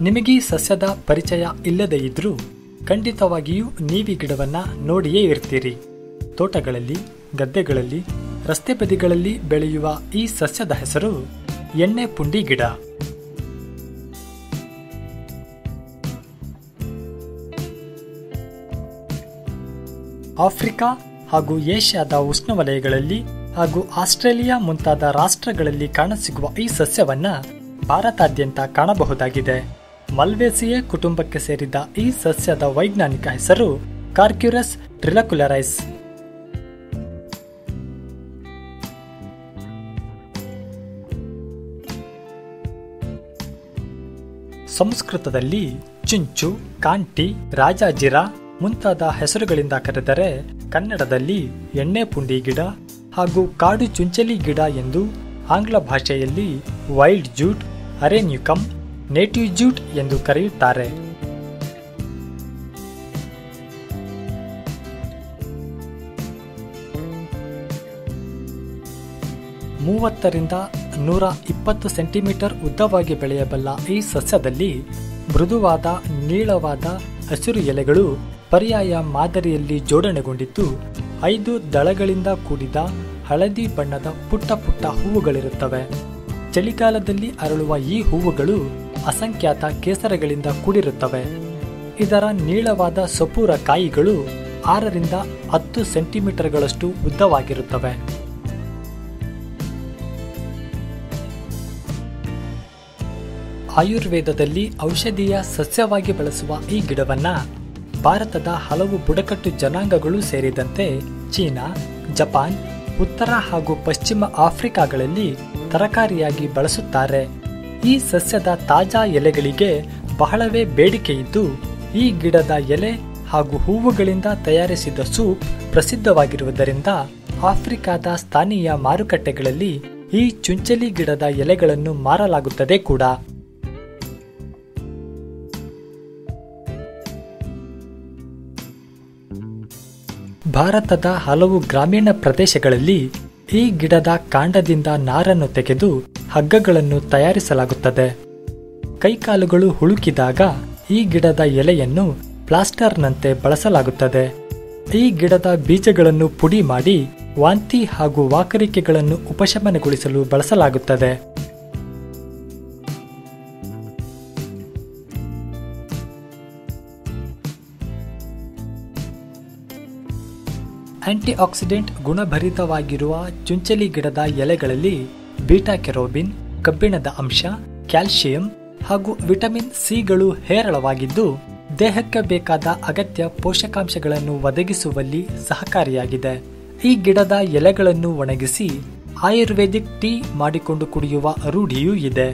ನಿಮಗೆ ಈ ಸಸ್ಯದ ಪರಿಚಯ ಇಲ್ಲದೇ ಇದ್ರೂ ಖಂಡಿತವಾಗಿಯೂ ನೀವಿ ಗಿಡವನ್ನ ನೋಡಿಯೇ ಇರ್ತೀರಿ ತೋಟಗಳಲ್ಲಿ ಗದ್ದೆಗಳಲ್ಲಿ ರಸ್ತೆ ಬದಿಗಳಲ್ಲಿ ಬೆಳೆಯುವ ಈ ಸಸ್ಯದ ಹೆಸರು ಎಣ್ಣೆ ಪುಂಡಿ ಗಿಡ ಆಫ್ರಿಕಾ ಹಾಗೂ ಏಷ್ಯಾದ ಉಷ್ಣವಲಯಗಳಲ್ಲಿ ಹಾಗೂ ಆಸ್ಟ್ರೇಲಿಯಾ ಮುಂತಾದ ರಾಷ್ಟ್ರಗಳಲ್ಲಿ ಕಾಣಸಿಗುವ ಈ ಸಸ್ಯವನ್ನ ಭಾರತಾದ್ಯಂತ ಕಾಣಬಹುದಾಗಿದೆ ಮಲ್ವೇಸಿಯೆ ಕುಟುಂಬಕ್ಕೆ ಸೇರಿದ ಈ ಸಸ್ಯದ ವೈಜ್ಞಾನಿಕ ಹೆಸರು ಕಾರ್ಕ್ಯುರಸ್ ಟ್ರಿಲಕ್ಯುಲರೈಸ್ ಸಂಸ್ಕೃತದಲ್ಲಿ ಚುಂಚು ಕಾಂಟಿ ರಾಜಾಜಿರ ಮುಂತಾದ ಹೆಸರುಗಳಿಂದ ಕರೆದರೆ ಕನ್ನಡದಲ್ಲಿ ಎಣ್ಣೆ ಪುಂಡಿ ಗಿಡ ಹಾಗೂ ಕಾಡು ಚುಂಚಲಿ ಗಿಡ ಎಂದು ಆಂಗ್ಲ ಭಾಷೆಯಲ್ಲಿ ವೈಲ್ಡ್ ಜೂಟ್ ಅರೆನ್ಯುಕಮ್ ನೇಟಿವ್ ಜೂಟ್ ಎಂದು ಕರೆಯುತ್ತಾರೆ ಮೂವತ್ತರಿಂದ ನೂರ ಇಪ್ಪತ್ತು ಸೆಂಟಿಮೀಟರ್ ಉದ್ದವಾಗಿ ಬೆಳೆಯಬಲ್ಲ ಈ ಸಸ್ಯದಲ್ಲಿ ಮೃದುವಾದ ನೀಳವಾದ ಹಸಿರು ಎಲೆಗಳು ಪರ್ಯಾಯ ಮಾದರಿಯಲ್ಲಿ ಜೋಡಣೆಗೊಂಡಿದ್ದು ಐದು ದಳಗಳಿಂದ ಕೂಡಿದ ಹಳದಿ ಬಣ್ಣದ ಪುಟ್ಟ ಪುಟ್ಟ ಹೂವುಗಳಿರುತ್ತವೆ ಚಳಿಗಾಲದಲ್ಲಿ ಅರಳುವ ಈ ಹೂವುಗಳು ಅಸಂಖ್ಯಾತ ಕೇಸರಗಳಿಂದ ಕೂಡಿರುತ್ತವೆ ಇದರ ನೀಳವಾದ ಸಪೂರ ಕಾಯಿಗಳು ಆರರಿಂದ ಹತ್ತು ಸೆಂಟಿಮೀಟರ್ಗಳಷ್ಟು ಉದ್ದವಾಗಿರುತ್ತವೆ ಆಯುರ್ವೇದದಲ್ಲಿ ಔಷಧೀಯ ಸಸ್ಯವಾಗಿ ಬಳಸುವ ಈ ಗಿಡವನ್ನ ಭಾರತದ ಹಲವು ಬುಡಕಟ್ಟು ಜನಾಂಗಗಳು ಸೇರಿದಂತೆ ಚೀನಾ ಜಪಾನ್ ಉತ್ತರ ಹಾಗೂ ಪಶ್ಚಿಮ ಆಫ್ರಿಕಾಗಳಲ್ಲಿ ತರಕಾರಿಯಾಗಿ ಬಳಸುತ್ತಾರೆ ಈ ಸಸ್ಯದ ತಾಜಾ ಎಲೆಗಳಿಗೆ ಬಹಳವೇ ಬೇಡಿಕೆ ಇದ್ದು ಈ ಗಿಡದ ಎಲೆ ಹಾಗೂ ಹೂವುಗಳಿಂದ ತಯಾರಿಸಿದ ಸೂಪ್ ಪ್ರಸಿದ್ಧವಾಗಿರುವುದರಿಂದ ಆಫ್ರಿಕಾದ ಸ್ಥಾನೀಯ ಮಾರುಕಟ್ಟೆಗಳಲ್ಲಿ ಈ ಚುಂಚಲಿ ಗಿಡದ ಎಲೆಗಳನ್ನು ಮಾರಲಾಗುತ್ತದೆ ಕೂಡ ಭಾರತದ ಹಲವು ಗ್ರಾಮೀಣ ಪ್ರದೇಶಗಳಲ್ಲಿ ಈ ಗಿಡದ ಕಾಂಡದಿಂದ ನಾರನ್ನು ತೆಗೆದು ಹಗ್ಗಗಳನ್ನು ತಯಾರಿಸಲಾಗುತ್ತದೆ ಕೈಕಾಲುಗಳು ಹುಳುಕಿದಾಗ ಈ ಗಿಡದ ಎಲೆಯನ್ನು ಪ್ಲಾಸ್ಟರ್ನಂತೆ ಬಳಸಲಾಗುತ್ತದೆ ಈ ಗಿಡದ ಬೀಜಗಳನ್ನು ಪುಡಿ ಮಾಡಿ ವಾಂತಿ ಹಾಗೂ ವಾಕರಿಕೆಗಳನ್ನು ಉಪಶಮನಗೊಳಿಸಲು ಬಳಸಲಾಗುತ್ತದೆ ಆಂಟಿ ಆಕ್ಸಿಡೆಂಟ್ ಗುಣಭರಿತವಾಗಿರುವ ಚುಂಚಲಿ ಗಿಡದ ಎಲೆಗಳಲ್ಲಿ ಬೀಟಾ ಕೆರೋಬಿನ್ ಕಬ್ಬಿಣದ ಅಂಶ ಕ್ಯಾಲ್ಸಿಯಂ ಹಾಗೂ ವಿಟಮಿನ್ ಸಿಗಳು ಹೇರಳವಾಗಿದ್ದು ದೇಹಕ್ಕೆ ಬೇಕಾದ ಅಗತ್ಯ ಪೋಷಕಾಂಶಗಳನ್ನು ಒದಗಿಸುವಲ್ಲಿ ಸಹಕಾರಿಯಾಗಿದೆ ಈ ಗಿಡದ ಎಲೆಗಳನ್ನು ಒಣಗಿಸಿ ಆಯುರ್ವೇದಿಕ್ ಟೀ ಮಾಡಿಕೊಂಡು ಕುಡಿಯುವ ರೂಢಿಯೂ ಇದೆ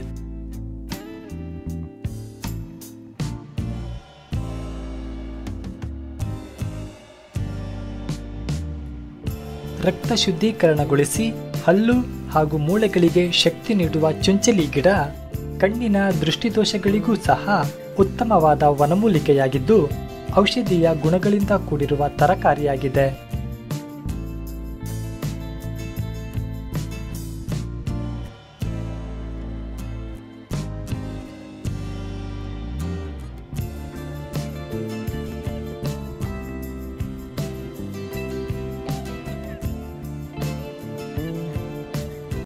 ರಕ್ತ ಶುದ್ಧೀಕರಣಗೊಳಿಸಿ ಹಲ್ಲು ಹಾಗೂ ಮೂಳೆಗಳಿಗೆ ಶಕ್ತಿ ನೀಡುವ ಚುಂಚಲಿ ಗಿಡ ಕಣ್ಣಿನ ದೃಷ್ಟಿದೋಷಗಳಿಗೂ ಸಹ ಉತ್ತಮವಾದ ವನಮೂಲಿಕೆಯಾಗಿದ್ದು ಔಷಧೀಯ ಗುಣಗಳಿಂದ ಕೂಡಿರುವ ತರಕಾರಿಯಾಗಿದೆ